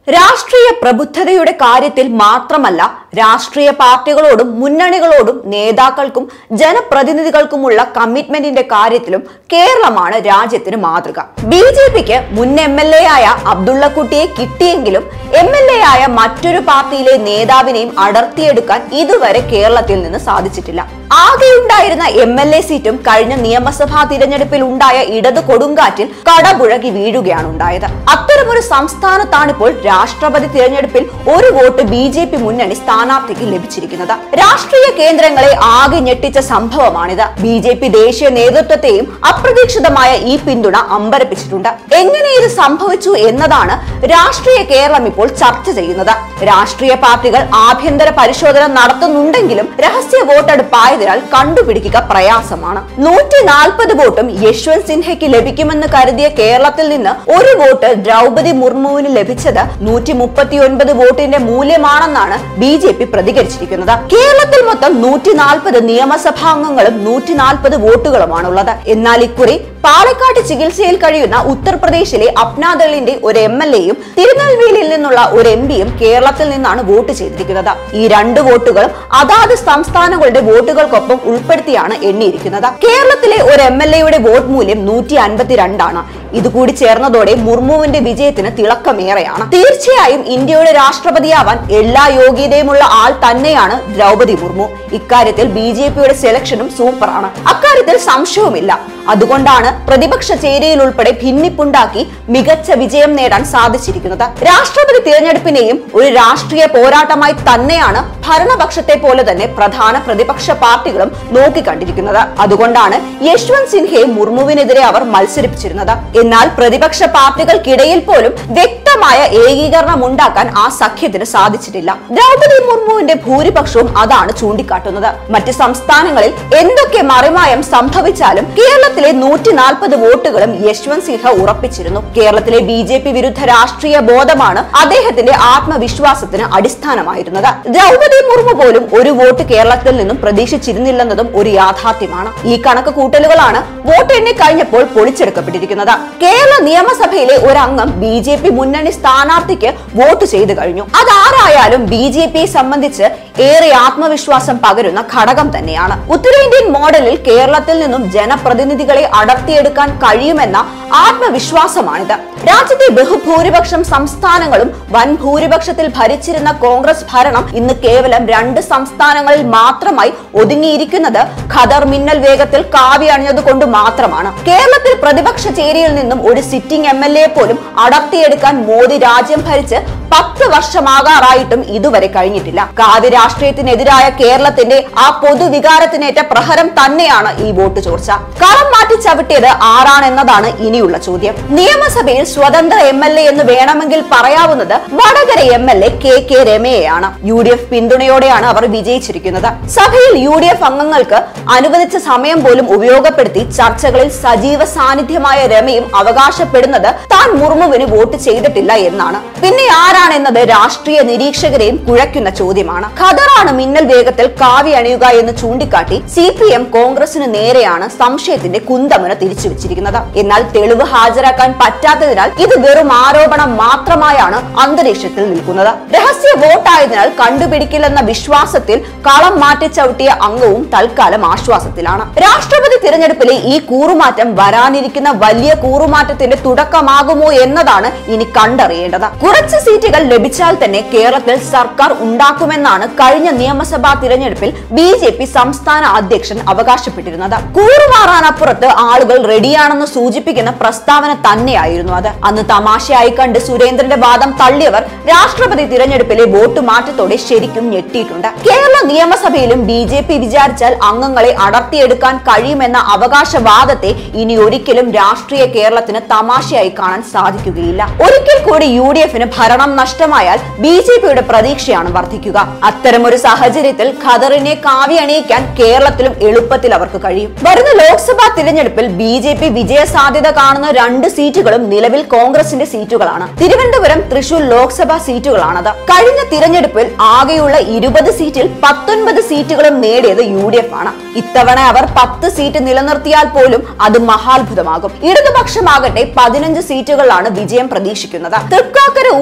രാഷ്ട്രീയ പ്രബുദ്ധതയുടെ കാര്യത്തിൽ മാത്രമല്ല രാഷ്ട്രീയ പാർട്ടികളോടും മുന്നണികളോടും നേതാക്കൾക്കും ജനപ്രതിനിധികൾക്കുമുള്ള കമ്മിറ്റ്മെന്റിന്റെ കാര്യത്തിലും കേരളമാണ് രാജ്യത്തിന് മാതൃക ബി ജെ പിക്ക് മുൻ എം എൽ എ ആയ അബ്ദുള്ളക്കുട്ടിയെ കിട്ടിയെങ്കിലും എം എൽ എ ആയ മറ്റൊരു പാർട്ടിയിലെ നേതാവിനെയും അടർത്തിയെടുക്കാൻ ഇതുവരെ കേരളത്തിൽ നിന്ന് സാധിച്ചിട്ടില്ല ആകെയുണ്ടായിരുന്ന എം എൽ എ സീറ്റും കഴിഞ്ഞ നിയമസഭാ തിരഞ്ഞെടുപ്പിൽ ഉണ്ടായ ഇടത് കൊടുങ്കാറ്റിൽ കടപുഴകി വീഴുകയാണ് ഉണ്ടായത് അത്തരമൊരു സംസ്ഥാനത്താണിപ്പോൾ രാഷ്ട്രപതി തിരഞ്ഞെടുപ്പിൽ ഒരു വോട്ട് ബി ജെ പി മുന്നണി സ്ഥാനാർത്ഥിക്ക് ലഭിച്ചിരിക്കുന്നത് രാഷ്ട്രീയ കേന്ദ്രങ്ങളെ ആകെ ഞെട്ടിച്ച സംഭവമാണിത് ബി ജെ പി ദേശീയ നേതൃത്വത്തെയും അപ്രതീക്ഷിതമായ ഈ പിന്തുണ അമ്പരപ്പിച്ചിട്ടുണ്ട് എങ്ങനെ ഇത് സംഭവിച്ചു എന്നതാണ് രാഷ്ട്രീയ കേരളം ഇപ്പോൾ ചർച്ച ചെയ്യുന്നത് രാഷ്ട്രീയ പാർട്ടികൾ ആഭ്യന്തര പരിശോധന നടത്തുന്നുണ്ടെങ്കിലും രഹസ്യ വോട്ടെടുപ്പായതിനാൽ കണ്ടുപിടിക്കുക പ്രയാസമാണ് നൂറ്റി നാൽപ്പത് വോട്ടും യശ്വന്ത് സിൻഹയ്ക്ക് ലഭിക്കുമെന്ന് കരുതിയ കേരളത്തിൽ നിന്ന് ഒരു വോട്ട് ദ്രൗപതി മുർമുവിന് ലഭിച്ചത് നൂറ്റി മുപ്പത്തി ഒൻപത് വോട്ടിന്റെ മൂല്യമാണെന്നാണ് ബി ജെ പി പ്രതികരിച്ചിരിക്കുന്നത് കേരളത്തിൽ മൊത്തം നൂറ്റി നാൽപ്പത് നിയമസഭാംഗങ്ങളും നൂറ്റി നാൽപ്പത് വോട്ടുകളുമാണുള്ളത് എന്നാൽ ഇക്കുറി പാലക്കാട് ചികിത്സയിൽ കഴിയുന്ന ഉത്തർപ്രദേശിലെ അപ്നാദളിന്റെ ഒരു എം എൽ എയും തിരുനെൽവേലിയിൽ നിന്നുള്ള ഒരു എം പിയും കേരളത്തിൽ നിന്നാണ് വോട്ട് ചെയ്തിരിക്കുന്നത് ഈ രണ്ട് വോട്ടുകളും അതാത് സംസ്ഥാനങ്ങളുടെ വോട്ടുകൾക്കൊപ്പം ഉൾപ്പെടുത്തിയാണ് എണ്ണിയിരിക്കുന്നത് കേരളത്തിലെ ഒരു എം എൽ എയുടെ വോട്ട് മൂല്യം നൂറ്റി അൻപത്തിരണ്ടാണ് ഇതുകൂടി ചേർന്നതോടെ മുർമുവിന്റെ വിജയത്തിന് തിളക്കമേറെയാണ് തീർച്ചയായും ഇന്ത്യയുടെ രാഷ്ട്രപതിയാവാൻ എല്ലാ യോഗ്യതയുമുള്ള ആൾ തന്നെയാണ് ദ്രൗപതി മുർമു ഇക്കാര്യത്തിൽ ബി ജെ പിയുടെ സെലക്ഷനും സൂപ്പറാണ് അക്കാര്യത്തിൽ സംശയവുമില്ല അതുകൊണ്ടാണ് പ്രതിപക്ഷ ചേരിയിൽ ഉൾപ്പെടെ ഭിന്നിപ്പുണ്ടാക്കി മികച്ച വിജയം നേടാൻ സാധിച്ചിരിക്കുന്നത് രാഷ്ട്രപതി തിരഞ്ഞെടുപ്പിനെയും ഒരു രാഷ്ട്രീയ പോരാട്ടമായി തന്നെയാണ് ഭരണപക്ഷത്തെ പോലെ തന്നെ പ്രധാന പ്രതിപക്ഷ പാർട്ടികളും നോക്കിക്കണ്ടിരിക്കുന്നത് അതുകൊണ്ടാണ് യശ്വന്ത് സിൻഹയെ മുർമുവിനെതിരെ അവർ മത്സരിപ്പിച്ചിരുന്നത് എന്നാൽ പ്രതിപക്ഷ പാർട്ടികൾക്കിടയിൽ പോലും വ്യക്തമായ ഏകീകരണം ഉണ്ടാക്കാൻ ആ സഖ്യത്തിന് സാധിച്ചിട്ടില്ല ദ്രൗപതി മുർമുവിന്റെ ഭൂരിപക്ഷവും അതാണ് ചൂണ്ടിക്കാട്ടുന്നത് മറ്റ് സംസ്ഥാനങ്ങളിൽ എന്തൊക്കെ മറിമായം സംഭവിച്ചാലും കേരളത്തിലെ നൂറ്റി നാൽപ്പത് വോട്ടുകളും യശ്വന്ത് സിൻഹ ഉറപ്പിച്ചിരുന്നു കേരളത്തിലെ ബി ജെ പി വിരുദ്ധ രാഷ്ട്രീയ ബോധമാണ് അദ്ദേഹത്തിന്റെ ആത്മവിശ്വാസത്തിന് അടിസ്ഥാനമായിരുന്നത് ദ്രൗപതി മുർമു പോലും ഒരു വോട്ട് കേരളത്തിൽ നിന്നും പ്രതീക്ഷിച്ചിരുന്നില്ലെന്നതും ഒരു യാഥാർത്ഥ്യമാണ് ഈ കണക്ക് കൂട്ടലുകളാണ് വോട്ട് എണ്ണി കഴിഞ്ഞപ്പോൾ പൊളിച്ചെടുക്കപ്പെട്ടിരിക്കുന്നത് കേരള നിയമസഭയിലെ ഒരു അംഗം ബി ജെ പി മുന്നണി സ്ഥാനാർത്ഥിക്ക് വോട്ട് ചെയ്തു കഴിഞ്ഞു അതാരായാലും ബി ജെ പിയെ സംബന്ധിച്ച് ഏറെ ആത്മവിശ്വാസം പകരുന്ന ഘടകം തന്നെയാണ് ഉത്തരേന്ത്യൻ മോഡലിൽ കേരളത്തിൽ നിന്നും ജനപ്രതിനിധികളെ അടർത്തിയെടുക്കാൻ കഴിയുമെന്ന ആത്മവിശ്വാസമാണിത് രാജ്യത്തെ ബഹുഭൂരിപക്ഷം സംസ്ഥാനങ്ങളും വൻ ഭൂരിപക്ഷത്തിൽ ഭരിച്ചിരുന്ന കോൺഗ്രസ് ഭരണം ഇന്ന് കേവലം രണ്ട് സംസ്ഥാനങ്ങളിൽ മാത്രമായി ഒതുങ്ങിയിരിക്കുന്നത് ഖദർ മിന്നൽ വേഗത്തിൽ കാവി അണിഞ്ഞത് കൊണ്ട് മാത്രമാണ് കേരളത്തിൽ പ്രതിപക്ഷ ചേരിയിൽ നിന്നും ഒരു സിറ്റിംഗ് എം എൽ എ പോലും അടർത്തിയെടുക്കാൻ മോദി രാജ്യം ഭരിച്ച് പത്ത് വർഷമാകാറായിട്ടും ഇതുവരെ കഴിഞ്ഞിട്ടില്ല കാവ്യ രാഷ്ട്രീയത്തിനെതിരായ കേരളത്തിന്റെ ആ പൊതുവികാരത്തിനേറ്റ പ്രഹരം തന്നെയാണ് ഈ വോട്ട് ചോർച്ച കളം മാറ്റി ചവിട്ടിയത് ആരാണെന്നതാണ് ഇനിയുള്ള ചോദ്യം നിയമസഭയിൽ സ്വതന്ത്ര എം എൽ എ എന്ന് വേണമെങ്കിൽ പറയാവുന്നത് Vadakara M L A K K രമയെയാണ് യു ഡി എഫ് പിന്തുണയോടെയാണ് അവർ വിജയിച്ചിരിക്കുന്നത് സഭയിൽ യു ഡി എഫ് അംഗങ്ങൾക്ക് അനുവദിച്ച സമയം പോലും ഉപയോഗപ്പെടുത്തി ചർച്ചകളിൽ സജീവ സാന്നിധ്യമായ രമയും അവകാശപ്പെടുന്നത് താൻ മുർമുവിന് വോട്ട് ചെയ്തിട്ടില്ല എന്നാണ് പിന്നെ ആരാണെന്നത് രാഷ്ട്രീയ നിരീക്ഷകരെയും കുഴയ്ക്കുന്ന ചോദ്യമാണ് ഖദറാണ് മിന്നൽ വേഗത്തിൽ കാവി അണിയുക എന്ന് ചൂണ്ടിക്കാട്ടി സി പി എം കോൺഗ്രസിന് നേരെയാണ് സംശയത്തിന്റെ കുന്തമുന തിരിച്ചു വെച്ചിരിക്കുന്നത് എന്നാൽ തെളിവ് ഹാജരാക്കാൻ പറ്റാത്തതിനാൽ ഇത് വെറും ആരോപണം മാത്രമായാണ് അന്തരീക്ഷത്തിൽ നിൽക്കുന്നത് രഹസ്യ വോട്ടായതിനാൽ കണ്ടുപിടിക്കില്ലെന്ന വിശ്വാസത്തിൽ കളം മാറ്റി ചവിട്ടിയ അംഗവും തൽക്കാലം ആശ്വാസത്തിലാണ് രാഷ്ട്രപതി തിരഞ്ഞെടുപ്പിലെ ഈ കൂറുമാറ്റം വരാനിരിക്കുന്ന വലിയ കൂറുമാറ്റത്തിന്റെ തുടക്കമാകുമോ എന്നതാണ് ഇനി കണ്ടറിയേണ്ടത് കുറച്ച് സീറ്റുകൾ ലഭിച്ചാൽ തന്നെ കേരളത്തിൽ സർക്കാർ ഉണ്ടാക്കുമെന്നാണ് കഴിഞ്ഞ നിയമസഭാ തിരഞ്ഞെടുപ്പിൽ ബി ജെ പി സംസ്ഥാന അധ്യക്ഷൻ അവകാശപ്പെട്ടിരുന്നത് കൂറുമാറാനപ്പുറത്ത് ആളുകൾ റെഡിയാണെന്ന് സൂചിപ്പിക്കുന്ന പ്രസ്താവന തന്നെയായിരുന്നു അത് അന്ന് തമാശയായി കണ്ട് സുരേന്ദ്രന്റെ വാദം തള്ളിയവർ രാഷ്ട്രപതി തിരഞ്ഞെടുപ്പിലെ വോട്ട് മാറ്റത്തോടെ ശരിക്കും ഞെട്ടിയിട്ടുണ്ട് കേരള നിയമസഭയിലും ബി ജെ പി വിചാരിച്ചാൽ അംഗങ്ങളെ അടർത്തിയെടുക്കാൻ കഴിയുമെന്ന അവകാശവാദത്തെ ഇനി ഒരിക്കലും രാഷ്ട്രീയ കേരളത്തിന് തമാശയായി കാണാൻ സാധിക്കുകയില്ല ഒരിക്കൽ കൂടി യു ഡി എഫിന് ഭരണം നഷ്ടമായാൽ ബി ജെ പിയുടെ പ്രതീക്ഷയാണ് വർദ്ധിക്കുക അത്തരമൊരു സാഹചര്യത്തിൽ ഖദറിനെ കാവ്യ അണിയിക്കാൻ കേരളത്തിലും എളുപ്പത്തിൽ അവർക്ക് കഴിയും വരുന്ന ലോക്സഭാ തിരഞ്ഞെടുപ്പിൽ ബി ജെ പി വിജയ സാധ്യത കാണുന്ന രണ്ട് സീറ്റുകളും നിലവിൽ കോൺഗ്രസിന്റെ സീറ്റുകളാണ് തിരുവനന്തപുരം തൃശൂർ ലോക്സഭാ സീറ്റുകളാണത് കഴിഞ്ഞ തിരഞ്ഞെടുപ്പിൽ ആകെയുള്ള ഇരുപത് സീറ്റിൽ പത്തൊൻപത് സീറ്റുകളും നേടിയത് യു ഡി എഫ് ആണ് ഇത്തവണ അവർ പത്ത് സീറ്റ് നിലനിർത്തിയാൽ പോലും അത് മഹാത്ഭുതമാകും ഇടതുപക്ഷമാകട്ടെ പതിനഞ്ച് സീറ്റുകളിലാണ് വിജയം പ്രതീക്ഷിക്കുന്നത് തൃക്കാക്കര ഉപതെരഞ്ഞെടുപ്പ്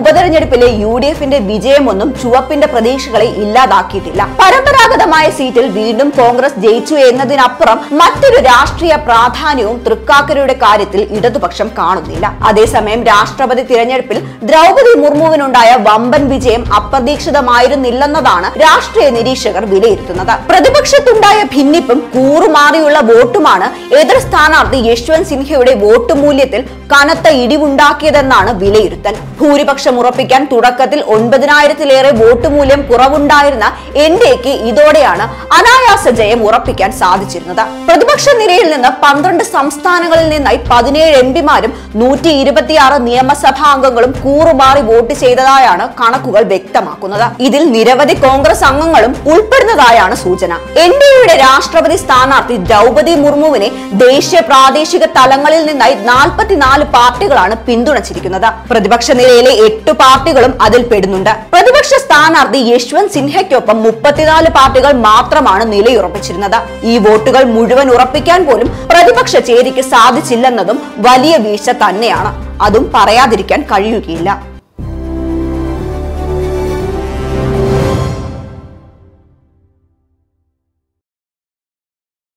തെരഞ്ഞെടുപ്പിലെ യു ഡി എഫിന്റെ വിജയമൊന്നും ചുവപ്പിന്റെ പ്രതീക്ഷകളെ ഇല്ലാതാക്കിയിട്ടില്ല പരമ്പരാഗതമായ സീറ്റിൽ വീണ്ടും കോൺഗ്രസ് ജയിച്ചു എന്നതിനപ്പുറം മറ്റൊരു രാഷ്ട്രീയ പ്രാധാന്യവും തൃക്കാക്കരയുടെ കാര്യത്തിൽ ഇടതുപക്ഷം കാണുന്നില്ല അതേസമയം രാഷ്ട്രപതി തിരഞ്ഞെടുപ്പിൽ ദ്രൗപതി മുർമുവിനുണ്ടായ വമ്പൻ വിജയം അപ്രതീക്ഷിതമായിരുന്നില്ലെന്നതാണ് രാഷ്ട്രീയ നിരീക്ഷകർ വിലയിരുത്തുന്നത് പ്രതിപക്ഷത്തുണ്ടായ ഭിന്നിപ്പും കൂറുമാറിയുള്ള വോട്ടുമാണ് എതിർ സ്ഥാനാർത്ഥി യശ്വന്ത് സിൻഹയുടെ വോട്ട് മൂല്യത്തിൽ കനത്ത ഇടിവുണ്ടാക്കിയതെന്നാണ് വിലയിരുത്തൽ ഭൂരിപക്ഷം ഉറപ്പിക്കാൻ തുടക്കത്തിൽ ഒൻപതിനായിരത്തിലേറെ വോട്ട് മൂല്യം കുറവുണ്ടായിരുന്ന എൻ ഡി എക്ക് ഇതോടെയാണ് അനായാസ ജയം ഉറപ്പിക്കാൻ സാധിച്ചിരുന്നത് പ്രതിപക്ഷ നിരയിൽ നിന്ന് പന്ത്രണ്ട് സംസ്ഥാനങ്ങളിൽ നിന്നായി പതിനേഴ് എം പിമാരും നൂറ്റി ഇരുപത്തിയാറ് നിയമസഭാ അംഗങ്ങളും കൂറുമാറി വോട്ട് ചെയ്തതായാണ് കണക്കുകൾ വ്യക്തമാക്കുന്നത് ഇതിൽ നിരവധി കോൺഗ്രസ് അംഗങ്ങളും ഉൾപ്പെടുന്നതായാണ് സൂചന എൻ ഡി എയുടെ രാഷ്ട്രപതി സ്ഥാനാർത്ഥി ദ്രൗപതി മുർമുവിനെ ദേശീയ പ്രാദേശിക തലങ്ങളിൽ നിന്നായി നാൽപ്പത്തിനാല് പാർട്ടികളാണ് പിന്തുണച്ചിരിക്കുന്നത് പ്രതിപക്ഷ നിരയിലെ എട്ട് പാർട്ടികളും അതിൽ പെടുന്നുണ്ട് പ്രതിപക്ഷ സ്ഥാനാർത്ഥി യശ്വന്ത് സിൻഹയ്ക്കൊപ്പം മുപ്പത്തിനാല് പാർട്ടികൾ മാത്രമാണ് നിലയുറപ്പിച്ചിരുന്നത് ഈ വോട്ടുകൾ മുഴുവൻ ഉറപ്പിക്കാൻ പോലും പ്രതിപക്ഷ ചേരിക്ക് സാധിച്ചില്ലെന്നതും വലിയ വീഴ്ച തന്നെയാണ് അതും പറയാതിരിക്കാൻ കഴിയുകയില്ല